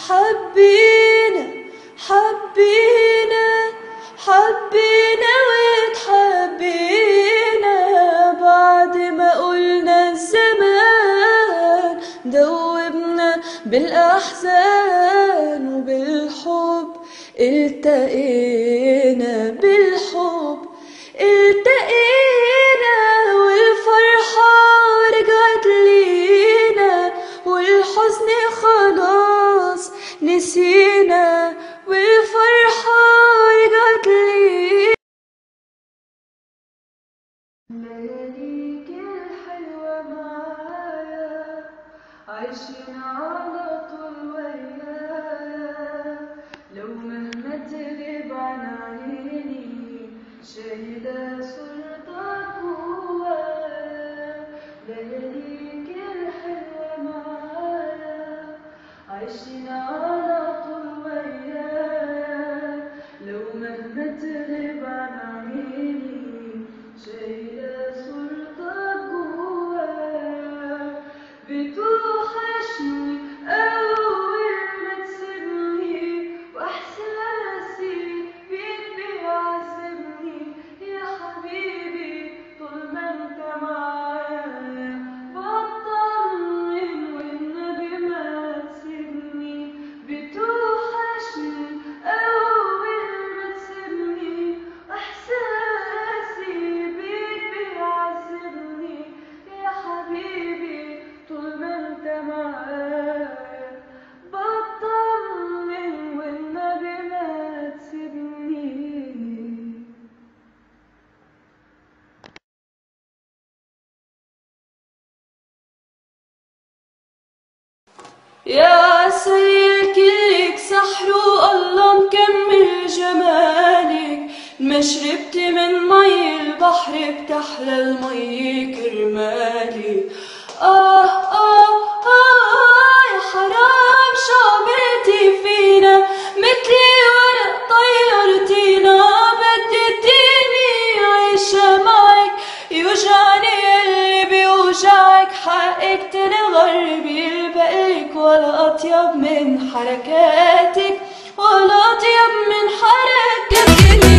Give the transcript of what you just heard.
حبينا حبينا حبينا وتحبينا بعد ما قلنا الزمان دوبنا بالأحزان وبالحب التقينا بالحب التقينا والفرحة رجعت لينا والحزن خلاص نسينا والفرحة رجعت لينا لياليك الحلوة معايا عايشين على طول ويايا لو مهما تغيب عن عيني شاهدة صورتك جوايا لياليك الحلوة معايا عايشين على طول ويايا لو مهما تغيب عن عيني شايلة صورتك جوايا بتوحشني أول ما تسيبني وإحساسي بيك بيعذبني يا حبيبي طول ما أنت معايا بطمن والنبي ما تسيبني بتوحشني أول ما تسيبني إحساسي بيك بيعذبني يا حبيبي طول ما أنت معايا بطمن والنبي ما تسيبني يا سير كلك سحر والله مكمل جمالك ما شربت من مي البحر بتحلى المي كرمالك آه آه آه يا حرام شو عملتي فينا مثلي ورق طيرتينا بديتيني عيشة معك يوجعني اللي بيوجعك حقك تنغربي بقلك ولا أطيب من حركاتك ولا أطيب من حركاتك